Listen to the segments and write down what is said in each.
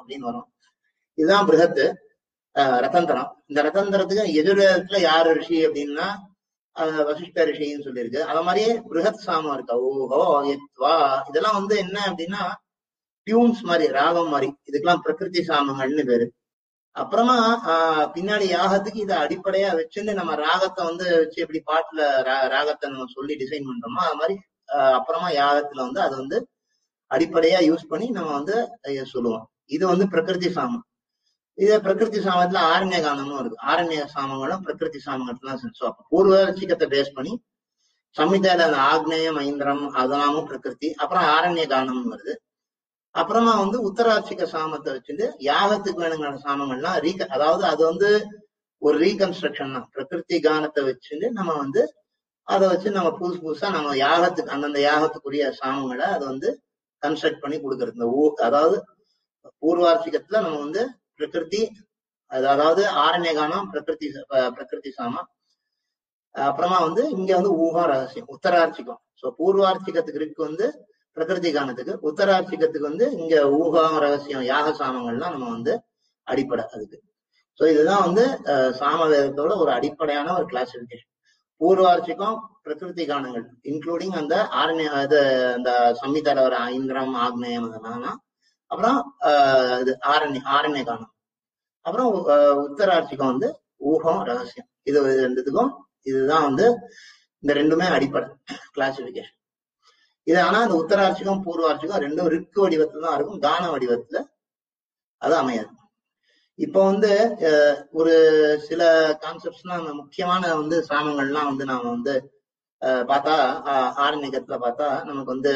அப்படின்னு வரும் இதுதான் பிருகத்து ஆஹ் ரதந்திரம் இந்த ரதந்திரத்துக்கு எதிர்வேதத்துல யார் ரிஷி அப்படின்னா ஆஹ் வசிஷ்ட ரிஷின்னு சொல்லியிருக்கு அத மாதிரியே பிருகத் சாமம் இருக்கு ஓஹோ எத்வா இதெல்லாம் வந்து என்ன அப்படின்னா டியூன்ஸ் மாதிரி ராகம் மாதிரி இதுக்கெல்லாம் பிரகிருதி சாமங்கள்னு பேரு அப்புறமா ஆஹ் பின்னாடி யாகத்துக்கு இதை அடிப்படையா வச்சுன்னு நம்ம ராகத்தை வந்து வச்சு எப்படி பாட்டுல ரா- ராகத்தை நம்ம சொல்லி டிசைன் பண்றோமோ அது மாதிரி ஆஹ் அப்புறமா யாகத்துல வந்து அது வந்து அடிப்படையா யூஸ் பண்ணி நம்ம வந்து அஹ் சொல்லுவோம் இது வந்து பிரகிருதி சாமம் இதே பிரகிருதி சாமத்துல ஆரண்ய கானமும் இருக்கு ஆரண்ய சாமங்களும் பிரகிருதி சாமங்கள்லாம் செஞ்சோம் அப்ப பூர்வ ரசிகத்தை பேஸ் பண்ணி சம்மிதால அந்த ஆக்னேயம் ஐந்திரம் அதெல்லாமும் பிரகிருதி அப்புறம் ஆரண்ய கானமும் வருது அப்புறமா வந்து உத்தராட்சிக சாமத்தை வச்சுட்டு யாகத்துக்கு வேணுங்கிற சாமங்கள்லாம் ரீக அதாவது அது வந்து ஒரு ரீகன்ஸ்ட்ரக்ஷன் தான் பிரகிருதி கானத்தை வச்சுட்டு நம்ம வந்து அதை வச்சு நம்ம புதுசு புதுசா நம்ம யாகத்துக்கு அந்தந்த யாகத்துக்குரிய சாமங்களை அதை வந்து கன்ஸ்ட்ரக்ட் பண்ணி கொடுக்கறது இந்த ஊ அதாவது பூர்வார்த்திகத்துல நம்ம வந்து பிரகிருதி அது அதாவது ஆரண்ய கானம் பிரகிருதி ச- ப- பிரகிருதி சாமம் அப்புறமா வந்து இங்க வந்து ஊகம் ரகசியம் உத்தரார்த்திகம் சோ பூர்வார்த்திகத்துக்கு இருக்கு வந்து பிரகிருதி கானத்துக்கு உத்தரார்த்திகத்துக்கு வந்து இங்க ஊகம் ரகசியம் யாக சாமங்கள்லாம் நம்ம வந்து அடிப்படை அதுக்கு சோ இதுதான் வந்து அஹ், சாம வேதத்தோட ஒரு அடிப்படையான ஒரு கிளாசிபிகேஷன் பூர்வார்த்திகம் பிரகிருதி கானங்கள் இன்க்ளூடிங் அந்த ஆரண்ய இது அந்த சம்மிதால வர ஐந்திரம் ஆக்னேயம் அதெல்லாம் அப்புறம் ஆஹ் இது ஆரண்ய ஆரண்ய கானம் அப்புறம் ஆஹ் உத்தரார்த்திகம் வந்து ஊகம் ரகசியம் இது ரெண்டுத்துக்கும் இதுதான் வந்து இந்த ரெண்டுமே அடிப்படை கிளாசிபிகேஷன் இது ஆனா இந்த உத்தரார்ச்சிகம் பூர்வார்ச்சிகம் ரெண்டும் ரிக்கு வடிவத்துல தான் இருக்கும் கான வடிவத்துல அது அமையாது இப்போ வந்து அஹ், ஒரு சில கான்செப்ட்ஸ்லாம் முக்கியமான வந்து சாமங்கள்லாம் வந்து நாம வந்து அஹ், பார்த்தா ஆஹ், ஆரண்யகத்துல பார்த்தா நமக்கு வந்து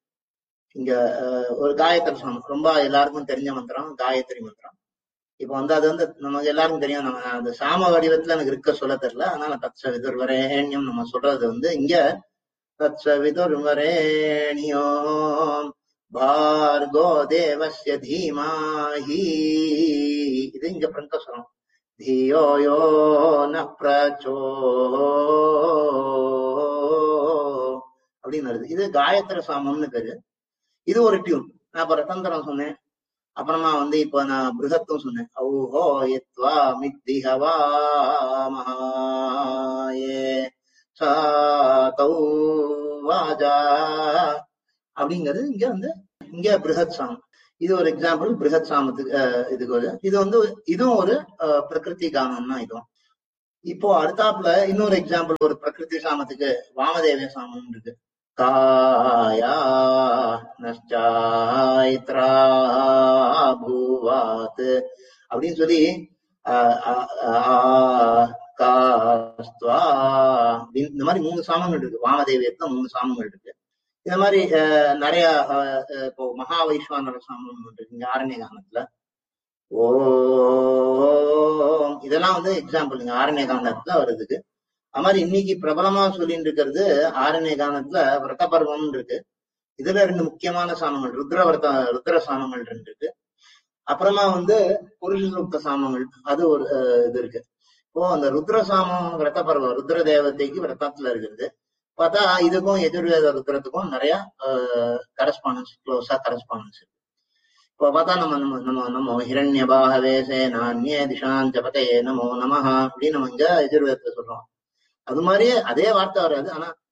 இங்க அஹ், ஒரு காயத்ரி சாமம் ரொம்ப எல்லாருக்கும் தெரிஞ்ச மந்திரம் காயத்ரி மந்திரம் இப்போ வந்து அது வந்து நமக்கு எல்லாருக்கும் தெரியும் நம்ம அந்த சாம வடிவத்துல எனக்கு இருக்க சொல்ல தெரியல அதனால தத்ச விதுர்வரேண்யம் நம்ம சொல்றது வந்து இங்க தத்ச விதுர்வரேணியோ பார்கோ தேவஸ்ய தீமாஹி இது இங்க பிரங்கஸ்வரம் धियो यो न प्रचो அப்படின்னு வருது இது காயத்ரி சாமம்னு பேரு இது ஒரு டியூன் நான் இப்ப ரத்தந்திரம் சொன்னேன் அப்புறமா வந்து இப்ப நான் பிருகத்தும் சொன்னேன் ஔஹோ யத்வா மித்திஹவா மகாயே சாதௌ வாஜா அப்படிங்கிறது இங்க வந்து இங்க பிருகத் சாமம் இது ஒரு எக்ஸாம்பிள் பிருகத் சாமத்துக்கு அஹ், இதுக்கு ஒரு இது வந்து இதுவும் ஒரு அஹ், பிரகிருதி கானம் தான் இதுவும் இப்போ அடுத்தாப்புல இன்னொரு எக்ஸாம்பிள் ஒரு பிரகிருதி சாமத்துக்கு வாமதேவ சாமம் இருக்கு காயா நஷ்டாயித்ரா பூவாத் அப்படின்னு சொல்லி ஆஹ் ஆஹ் ஆஹ் காஸ்துவா அப்படின்னு இந்த மாதிரி மூணு சாமங்கள் இருக்கு வாமதேவியத்துல மூணு சாமங்கள் இருக்கு இந்த மாதிரி ஆஹ் நிறைய ஆஹ் ஆஹ் இப்போ மகா வைஸ்வானர சாமம் ஒன்று இருக்கு இங்க ஆரண்ய கானத்துல ஓம் இதெல்லாம் வந்து எக்ஸாம்பிள் இங்க ஆரண்ய காண்டத்துல வருதுக்கு அது மாதிரி இன்னைக்கு பிரபலமா சொல்லிட்டு இருக்கிறது ஆரண்ய கானத்துல விரத பருவம்னு இருக்கு இதுல ரெண்டு முக்கியமான சாமங்கள் ருத்ர விரத ருத்ர சாமங்கள் ரெண்டு இருக்கு அப்புறமா வந்து புருஷ சூக்த சாமங்கள் அது ஒரு அஹ், இது இருக்கு இப்போ அந்த ருத்ர சாமம் விரத பருவம் ருத்ர தேவதைக்கு விரதத்துல இருக்கிறது பார்த்தா இதுக்கும் எதிர்வேத ருத்ரத்துக்கும் நிறைய கரஸ்பாண்டன்ஸ் க்ளோஸா கரஸ்பாண்டன்ஸ் இருக்கு இப்போ பார்த்தா நம்ம நம்ம நம்ம நம்ம ஹிரண்ய பாகவேசே நானிய திஷான் ஜபதே நமோ நமஹ அப்படின்னு நம்ம இங்க எதிர்வேதத்துல சொல்றோம் அது மாதிரியே அதே வார்த்தை வராது ஆனா